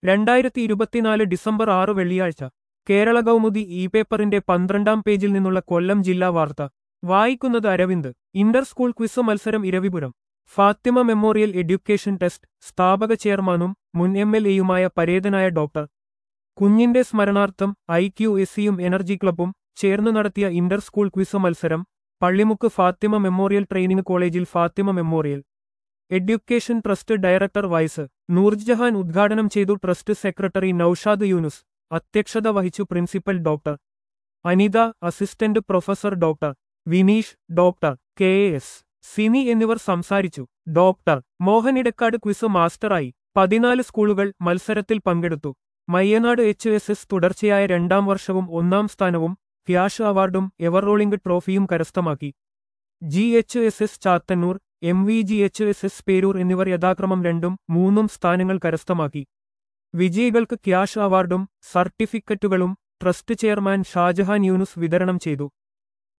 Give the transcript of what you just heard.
രണ്ടായിരത്തി ഇരുപത്തിനാല് ഡിസംബർ ആറ് വെള്ളിയാഴ്ച കേരള കൗമുദി ഇ പേപ്പറിന്റെ പന്ത്രണ്ടാം പേജിൽ നിന്നുള്ള കൊല്ലം ജില്ലാ വാർത്ത വായിക്കുന്നത് അരവിന്ദ് ഇന്റർ സ്കൂൾ ക്വിസ് മത്സരം Iravipuram Fathima memorial education trust സ്ഥാപക ചെയർമാനും മുൻ എം എൽ എയുമായ പരേതനായ ഡോക്ടർ കുഞ്ഞിന്റെ സ്മരണാർത്ഥം ഐ ക്യു എസ് സിയും എനർജി ക്ലബും ചേർന്ന് നടത്തിയ ഇന്റർ സ്കൂൾ ക്വിസ് മത്സരം പള്ളിമുക്ക് ഫാത്തിമ മെമ്മോറിയൽ ട്രെയിനിംഗ് കോളേജിൽ Fathima memorial education trust director vice Noorjahan ഉദ്ഘാടനം ചെയ്തു ട്രസ്റ്റ് സെക്രട്ടറി നൌഷാദ് യൂനുസ് അധ്യക്ഷത വഹിച്ചു principal doctor Anitha assistant professor doctor Vineesh doctor K S Sini എന്നിവർ സംസാരിച്ചു ഡോക്ടർ മോഹനിടക്കാട് ക്വിസ് മാസ്റ്ററായി പതിനാല് സ്കൂളുകൾ മത്സരത്തിൽ പങ്കെടുത്തു മയ്യനാട് എച്ച് എസ് എസ് തുടർച്ചയായ രണ്ടാം വർഷവും ഒന്നാം സ്ഥാനവും ക്യാഷ് അവാർഡും എവർ റോളിംഗ് ട്രോഫിയും കരസ്ഥമാക്കി G H S S Chathannoor M V G H S S Peroor എന്നിവർ യഥാക്രമം രണ്ടും മൂന്നും സ്ഥാനങ്ങൾ കരസ്ഥമാക്കി വിജയികൾക്ക് ക്യാഷ് അവാർഡും സർട്ടിഫിക്കറ്റുകളും ട്രസ്റ്റ് ചെയർമാൻ ഷാജഹാൻ യൂനുസ് വിതരണം ചെയ്തു